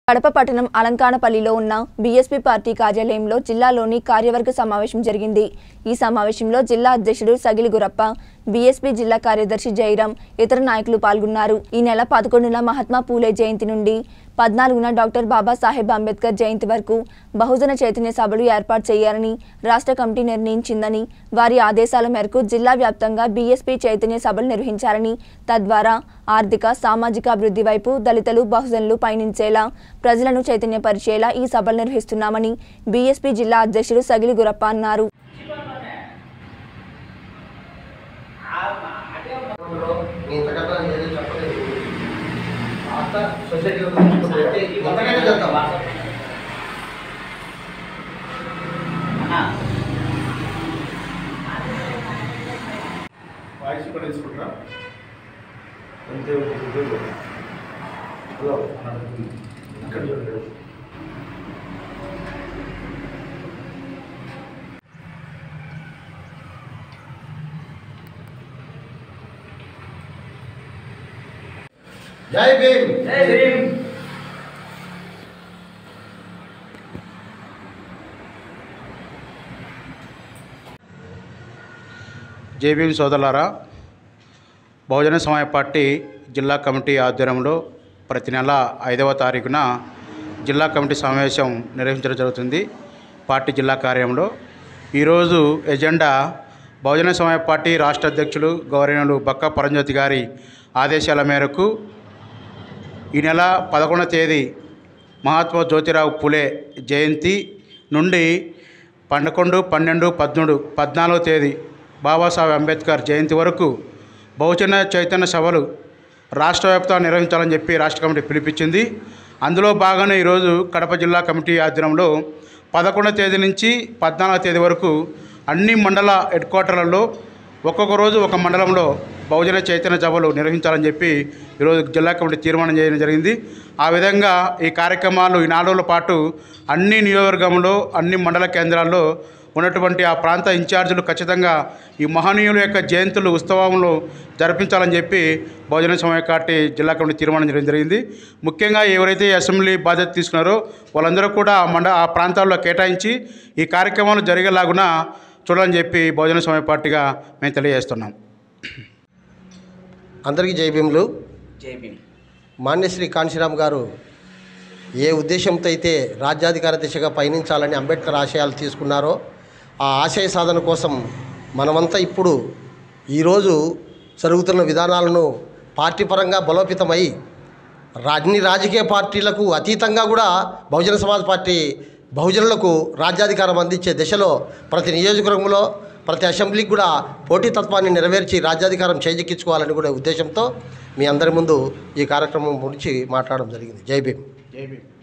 కడప పట్టణం అలంకానపల్లిలో ఉన్న BSP party కార్యాలయంలో జిల్లాలోని కార్యవర్గ సమావేశం జరిగింది ఈ సమావేశంలో జిల్లా అధ్యక్షుడు సగిలి గురప్ప బీఎస్పీ జిల్లా కార్యదర్శి జయరాం ఇతర నాయకులు పాల్గొన్నారు ఈ నెల పదకొండున మహాత్మా పూలే జయంతి నుండి పద్నాలుగున డాక్టర్ బాబాసాహెబ్ అంబేద్కర్ జయంతి వరకు బహుజన చైతన్య సభలు ఏర్పాటు చేయాలని రాష్ట్ర కమిటీ నిర్ణయించిందని వారి ఆదేశాల మేరకు జిల్లా వ్యాప్తంగా బీఎస్పీ చైతన్య సభలు నిర్వహించాలని తద్వారా ఆర్థిక సామాజిక అభివృద్ధి వైపు దళితులు బహుజనులు పయనించేలా ప్రజలను చైతన్యపరిచేలా ఈ సభలు నిర్వహిస్తున్నామని బీఎస్పీ జిల్లా అధ్యక్షుడు సగిలి గురప్ప అన్నారు నేను ఇంతకన్నా ఏదో చెప్పలేదు పాత సొసైటీలో చూసుకుంటే ఇంతకన్నా చెప్తాం వాయిస్ కూడా తీసుకుంటారా అంతే ఉంటుంది. హలో ఇక్కడ చూడండి. జై భీమ్ జై భీమ్ జేబీఎం సోదరులారా బహుజన సమాజ పార్టీ జిల్లా కమిటీ ఆధ్వర్యంలో ప్రతి నెల ఐదవ తారీఖున జిల్లా కమిటీ సమావేశం నిర్వహించడం జరుగుతుంది పార్టీ జిల్లా కార్యంలో ఈరోజు ఎజెండా బహుజన సమాజ పార్టీ రాష్ట్ర అధ్యక్షులు గౌరవనీయులు బక్క పరంజ్యోతి గారి ఆదేశాల మేరకు ఈ నెల పదకొండవ తేదీ మహాత్మా జ్యోతిరావు పులే జయంతి నుండి పదకొండు పన్నెండు పద్మూడు పద్నాలుగో తేదీ బాబాసాహెబ్ అంబేద్కర్ జయంతి వరకు బహుజన చైతన్య సభలు రాష్ట్ర వ్యాప్తంగా నిర్వహించాలని చెప్పి రాష్ట్ర కమిటీ పిలిపించింది అందులో భాగంగా ఈరోజు కడప జిల్లా కమిటీ ఆధ్వర్యంలో పదకొండవ తేదీ నుంచి పద్నాలుగో తేదీ వరకు అన్ని మండల హెడ్ క్వార్టర్లలో ఒక్కొక్క రోజు ఒక మండలంలో బహుజన చైతన్య సభలు నిర్వహించాలని చెప్పి ఈరోజు జిల్లా కమిటీ తీర్మానం చేయడం జరిగింది ఆ విధంగా ఈ కార్యక్రమాలు ఈ నాలుగు రోజుల పాటు అన్ని నియోజకవర్గంలో అన్ని మండల కేంద్రాల్లో ఉన్నటువంటి ఆ ప్రాంత ఇన్ఛార్జీలు ఖచ్చితంగా ఈ మహనీయుల యొక్క జయంతులు ఉత్సవంలో జరిపించాలని చెప్పి బహుజన సమాజ పార్టీ జిల్లా కమిటీ తీర్మానం చేయడం జరిగింది ముఖ్యంగా ఎవరైతే ఈ అసెంబ్లీ బాధ్యత తీసుకున్నారో వాళ్ళందరూ కూడా ఆ మండ ఆ ప్రాంతాల్లో కేటాయించి ఈ కార్యక్రమాలు జరిగేలాగున చూడాలని చెప్పి బహుజన సమాజ పార్టీగా మేము తెలియజేస్తున్నాం అందరికీ జై భీములు జై భీమ్ మాన్యశ్రీ కాంశీరామ్ గారు ఏ ఉద్దేశంతో అయితే రాజ్యాధికార దిశగా పయనించాలని అంబేద్కర్ ఆశయాలు తీసుకున్నారో ఆ ఆశయ సాధన కోసం మనమంతా ఇప్పుడు ఈరోజు జరుగుతున్న విధానాలను పార్టీ పరంగా బలోపేతమై రా- అన్ని రాజకీయ పార్టీలకు అతీతంగా కూడా బహుజన సమాజ్ పార్టీ బహుజనులకు రాజ్యాధికారం అందించే దిశలో ప్రతి నియోజకవర్గంలో ప్రతి అసెంబ్లీకి కూడా పోటీతత్వాన్ని నెరవేర్చి రాజ్యాధికారం చేజిక్కించుకోవాలని కూడా ఉద్దేశంతో మీ అందరి ముందు ఈ కార్యక్రమం గురించి మాట్లాడడం జరిగింది జై భీమ్ జై భీమ్